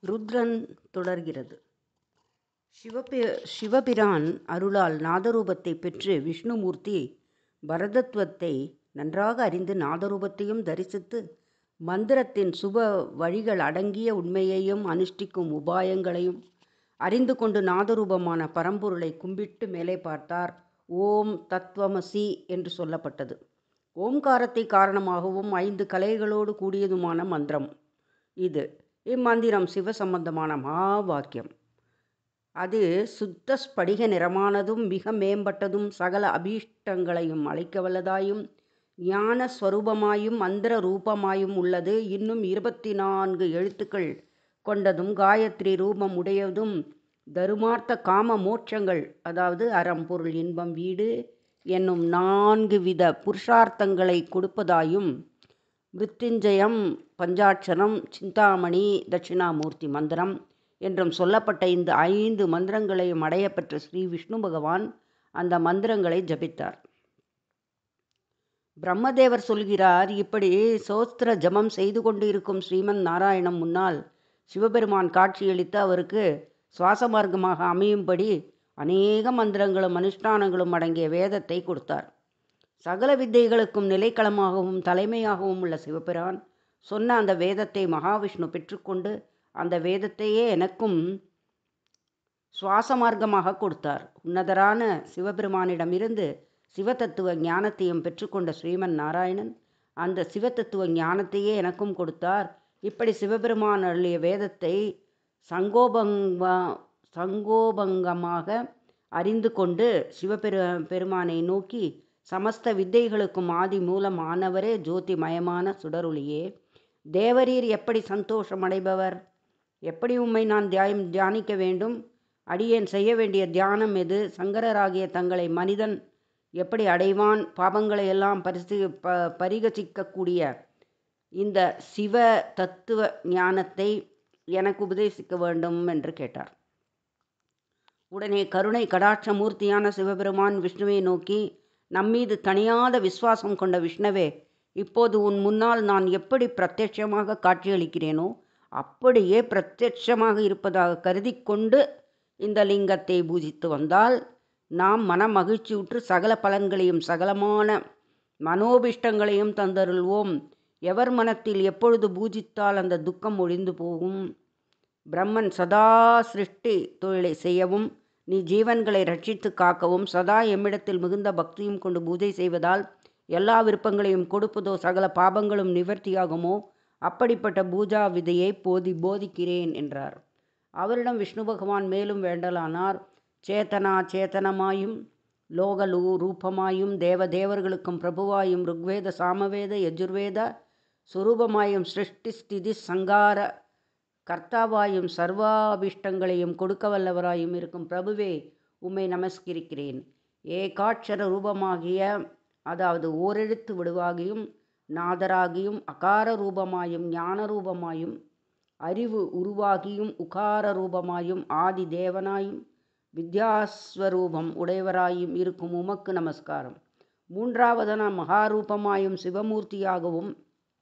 ருத்ரன் தொடர்கிறது சிவபி சிவபிரான் அருளால் நாதரூபத்தை பெற்று விஷ்ணுமூர்த்தி பரதத்துவத்தை நன்றாக அறிந்து நாதரூபத்தையும் தரிசித்து மந்திரத்தின் சுப வழிகள் அடங்கிய உண்மையையும் அனுஷ்டிக்கும் உபாயங்களையும் அறிந்து கொண்டு நாதரூபமான பரம்பொருளை கும்பிட்டு மேலே பார்த்தார் ஓம் தத்வமசி என்று சொல்லப்பட்டது ஓம்காரத்தை காரணமாகவும் ஐந்து கலைகளோடு கூடியதுமான மந்திரம் இது இம்மந்திரம் சிவ சம்பந்தமான மகா வாக்கியம் அது சுத்த ஸ்படிக நிறமானதும் மிக மேம்பட்டதும் சகல அபீஷ்டங்களையும் அழைக்க வல்லதாயும் ஞான ஸ்வரூபமாயும் மந்திர ரூபமாயும் உள்ளது இன்னும் இருபத்தி நான்கு எழுத்துக்கள் கொண்டதும் காயத்ரி ரூபம் உடையதும் தருமார்த்த காம மோட்சங்கள் அதாவது அறம் பொருள் இன்பம் வீடு என்னும் நான்கு வித புருஷார்த்தங்களை கொடுப்பதாயும் மிருத்யுஞ்சயம் பஞ்சாட்சரம் சிந்தாமணி தட்சிணாமூர்த்தி மந்திரம் என்றும் சொல்லப்பட்ட இந்த ஐந்து மந்திரங்களையும் அடையப்பெற்ற ஸ்ரீ விஷ்ணு பகவான் அந்த மந்திரங்களை ஜபித்தார் பிரம்மதேவர் சொல்கிறார் இப்படி சோஸ்திர ஜபம் செய்து கொண்டு இருக்கும் ஸ்ரீமன் நாராயணம் முன்னால் சிவபெருமான் காட்சியளித்து அவருக்கு சுவாச மார்க்கமாக அமையும்படி அநேக மந்திரங்களும் அனுஷ்டானங்களும் அடங்கிய வேதத்தை கொடுத்தார் சகல வித்தைகளுக்கும் நிலைக்களமாகவும் தலைமையாகவும் உள்ள சிவபிரான் சொன்ன அந்த வேதத்தை மகாவிஷ்ணு பெற்றுக்கொண்டு அந்த வேதத்தையே எனக்கும் சுவாச மார்க்கமாக கொடுத்தார் உன்னதரான சிவபெருமானிடமிருந்து சிவதத்துவ ஞானத்தையும் பெற்றுக்கொண்ட ஸ்ரீமன் நாராயணன் அந்த சிவதத்துவ ஞானத்தையே எனக்கும் கொடுத்தார் இப்படி சிவபெருமான் அருளிய வேதத்தை சங்கோபங்க சங்கோபங்கமாக அறிந்து கொண்டு சிவபெரு பெருமானை நோக்கி சமஸ்த வித்தைகளுக்கும் ஆதி மூலம் ஆனவரே ஜோதிமயமான சுடருளியே தேவரீர் எப்படி சந்தோஷம் அடைபவர் எப்படி உம்மை நான் தியாயம் தியானிக்க வேண்டும் அடியேன் செய்ய வேண்டிய தியானம் எது சங்கரராகிய தங்களை மனிதன் எப்படி அடைவான் பாவங்களை எல்லாம் பரிசு ப பரிகசிக்கக்கூடிய இந்த சிவ தத்துவ ஞானத்தை எனக்கு உபதேசிக்க வேண்டும் என்று கேட்டார் உடனே கருணை கடாட்சமூர்த்தியான சிவபெருமான் விஷ்ணுவை நோக்கி நம்மீது தனியாத விசுவாசம் கொண்ட விஷ்ணுவே இப்போது உன் முன்னால் நான் எப்படி பிரத்யட்சமாக காட்சியளிக்கிறேனோ அப்படியே பிரத்யட்சமாக இருப்பதாக கருதி கொண்டு இந்த லிங்கத்தை பூஜித்து வந்தால் நாம் மன மகிழ்ச்சியுற்று சகல பலன்களையும் சகலமான மனோபிஷ்டங்களையும் தந்தருள்வோம் எவர் மனத்தில் எப்பொழுது பூஜித்தால் அந்த துக்கம் ஒழிந்து போகும் பிரம்மன் சதா சிருஷ்டி தொழிலை செய்யவும் நீ ஜீவன்களை ரட்சித்து காக்கவும் சதா எம்மிடத்தில் மிகுந்த பக்தியும் கொண்டு பூஜை செய்வதால் எல்லா விருப்பங்களையும் கொடுப்பதோ சகல பாபங்களும் நிவர்த்தியாகுமோ அப்படிப்பட்ட பூஜா விதையை போதி போதிக்கிறேன் என்றார் அவரிடம் விஷ்ணு பகவான் மேலும் வேண்டலானார் சேத்தனா சேத்தனமாயும் லோகலு ரூபமாயும் தேவ தேவர்களுக்கும் பிரபுவாயும் ருக்வேத சாமவேத யஜுர்வேத சுரூபமாயும் சிருஷ்டி ஸ்திதி சங்கார கர்த்தாவாயும் சர்வாபிஷ்டங்களையும் கொடுக்க வல்லவராயும் இருக்கும் பிரபுவே உம்மை நமஸ்கரிக்கிறேன் ஏகாட்சர ரூபமாகிய அதாவது ஓரெழுத்து விடுவாகியும் நாதராகியும் அகார ரூபமாயும் ஞான ரூபமாயும் அறிவு உருவாகியும் உகார ரூபமாயும் ஆதி தேவனாயும் வித்யாஸ்வரூபம் உடையவராயும் இருக்கும் உமக்கு நமஸ்காரம் மூன்றாவதன மகாரூபமாயும் சிவமூர்த்தியாகவும்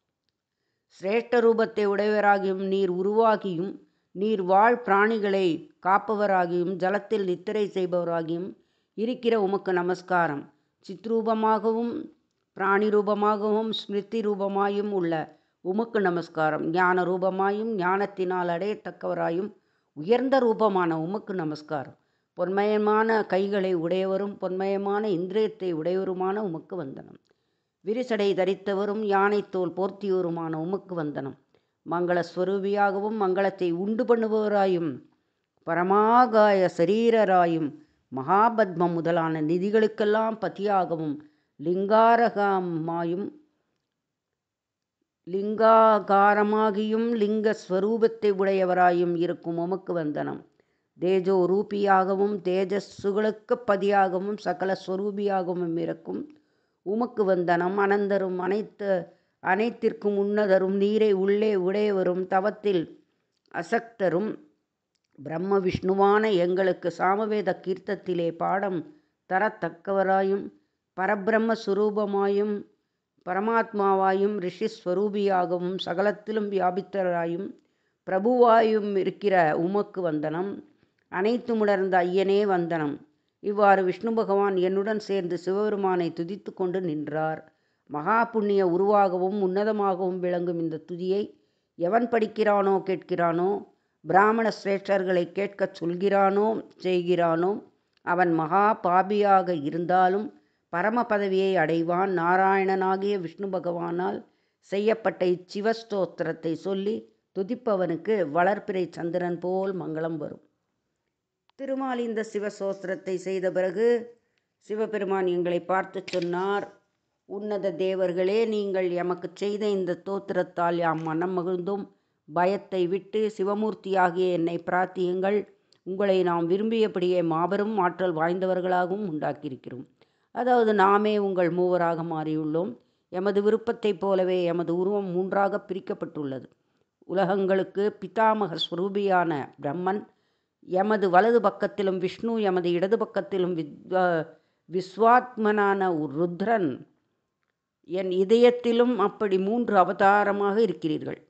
சிரேஷ்ட ரூபத்தை உடையவராகியும் நீர் உருவாகியும் நீர் வாழ் பிராணிகளை காப்பவராகியும் ஜலத்தில் நித்திரை செய்பவராகியும் இருக்கிற உமக்கு நமஸ்காரம் சித்ரூபமாகவும் பிராணி ரூபமாகவும் ஸ்மிருதி ரூபமாயும் உள்ள உமக்கு நமஸ்காரம் ஞான ரூபமாயும் ஞானத்தினால் அடையத்தக்கவராயும் உயர்ந்த ரூபமான உமக்கு நமஸ்காரம் பொன்மயமான கைகளை உடையவரும் பொன்மயமான இந்திரியத்தை உடையவருமான உமக்கு வந்தனம் விரிசடை தரித்தவரும் யானைத்தோல் போர்த்தியோருமான உமக்கு வந்தனம் மங்கள ஸ்வரூபியாகவும் மங்களத்தை உண்டு பண்ணுபவராயும் பரமாகாய சரீரராயும் மகாபத்மம் முதலான நிதிகளுக்கெல்லாம் பதியாகவும் லிங்காரகமாயும் லிங்காகாரமாகியும் லிங்க ஸ்வரூபத்தை உடையவராயும் இருக்கும் உமக்கு வந்தனம் தேஜோ ரூபியாகவும் தேஜஸ்சுகளுக்கு பதியாகவும் சகல ஸ்வரூபியாகவும் இருக்கும் உமக்கு வந்தனம் அனந்தரும் அனைத்து அனைத்திற்கும் உன்னதரும் நீரை உள்ளே உடையவரும் தவத்தில் அசக்தரும் பிரம்ம விஷ்ணுவான எங்களுக்கு சாமவேத கீர்த்தத்திலே பாடம் தரத்தக்கவராயும் பரபிரம்ம சுரூபமாயும் பரமாத்மாவாயும் ரிஷி ஸ்வரூபியாகவும் சகலத்திலும் வியாபித்தராயும் பிரபுவாயும் இருக்கிற உமக்கு வந்தனம் அனைத்தும் உணர்ந்த ஐயனே வந்தனம் இவ்வாறு விஷ்ணு பகவான் என்னுடன் சேர்ந்து சிவபெருமானை துதித்து கொண்டு நின்றார் மகா புண்ணிய உருவாகவும் உன்னதமாகவும் விளங்கும் இந்த துதியை எவன் படிக்கிறானோ கேட்கிறானோ பிராமண சிரேஷ்டர்களை கேட்கச் சொல்கிறானோ செய்கிறானோ அவன் மகா பாபியாக இருந்தாலும் பரம பதவியை அடைவான் நாராயணனாகிய விஷ்ணு பகவானால் செய்யப்பட்ட இச்சிவஸ்தோத்திரத்தை சொல்லி துதிப்பவனுக்கு வளர்ப்பிறை சந்திரன் போல் மங்களம் வரும் திருமால் இந்த சிவசோத்திரத்தை செய்த பிறகு சிவபெருமான் எங்களை பார்த்து சொன்னார் உன்னத தேவர்களே நீங்கள் எமக்கு செய்த இந்த தோத்திரத்தால் யாம் மனம் மகிழ்ந்தும் பயத்தை விட்டு சிவமூர்த்தியாகிய என்னை பிரார்த்தியுங்கள் உங்களை நாம் விரும்பியபடியே மாபெரும் ஆற்றல் வாய்ந்தவர்களாகவும் உண்டாக்கியிருக்கிறோம் அதாவது நாமே உங்கள் மூவராக மாறியுள்ளோம் எமது விருப்பத்தைப் போலவே எமது உருவம் மூன்றாக பிரிக்கப்பட்டுள்ளது உலகங்களுக்கு பிதாமக ஸ்வரூபியான பிரம்மன் எமது வலது பக்கத்திலும் விஷ்ணு எமது இடது பக்கத்திலும் வித்வா விஸ்வாத்மனான ருத்ரன் என் இதயத்திலும் அப்படி மூன்று அவதாரமாக இருக்கிறீர்கள்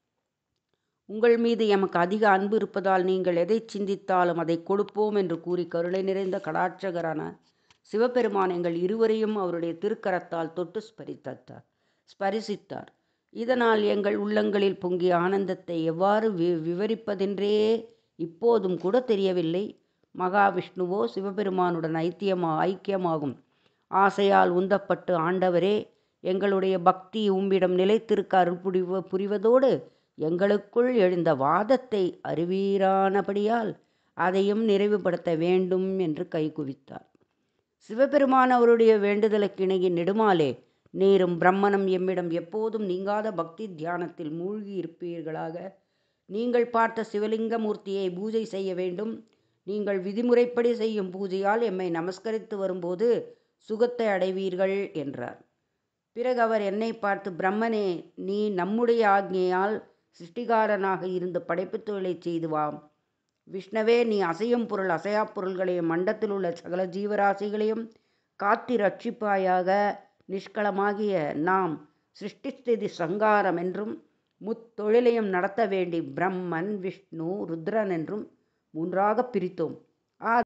உங்கள் மீது எமக்கு அதிக அன்பு இருப்பதால் நீங்கள் எதை சிந்தித்தாலும் அதை கொடுப்போம் என்று கூறி கருணை நிறைந்த கடாட்சகரான சிவபெருமான் எங்கள் இருவரையும் அவருடைய திருக்கரத்தால் தொட்டு ஸ்பரித்தார் ஸ்பரிசித்தார் இதனால் எங்கள் உள்ளங்களில் பொங்கிய ஆனந்தத்தை எவ்வாறு வி விவரிப்பதென்றே இப்போதும் கூட தெரியவில்லை மகாவிஷ்ணுவோ சிவபெருமானுடன் ஐத்தியமா ஐக்கியமாகும் ஆசையால் உந்தப்பட்டு ஆண்டவரே எங்களுடைய பக்தி உம்மிடம் நிலைத்திருக்க அருள் புரிவ புரிவதோடு எங்களுக்குள் எழுந்த வாதத்தை அறிவீரானபடியால் அதையும் நிறைவுபடுத்த வேண்டும் என்று கைகுவித்தார் சிவபெருமான் அவருடைய வேண்டுதலுக்கு இணங்கி நெடுமாலே நீரும் பிரம்மனும் எம்மிடம் எப்போதும் நீங்காத பக்தி தியானத்தில் மூழ்கி இருப்பீர்களாக நீங்கள் பார்த்த சிவலிங்க மூர்த்தியை பூஜை செய்ய வேண்டும் நீங்கள் விதிமுறைப்படி செய்யும் பூஜையால் எம்மை நமஸ்கரித்து வரும்போது சுகத்தை அடைவீர்கள் என்றார் பிறகு அவர் என்னை பார்த்து பிரம்மனே நீ நம்முடைய ஆக்ஞையால் சிருஷ்டிகாரனாக இருந்து படைப்புத் தொழிலை செய்து வாம் விஷ்ணவே நீ அசையும் பொருள் அசையா பொருள்களையும் மண்டத்தில் உள்ள சகல ஜீவராசிகளையும் காத்தி ரட்சிப்பாயாக நிஷ்களமாகிய நாம் சிருஷ்டிஸ்திதி சங்காரம் என்றும் முத்தொழிலையும் நடத்த வேண்டி பிரம்மன் விஷ்ணு ருத்ரன் என்றும் மூன்றாக பிரித்தோம்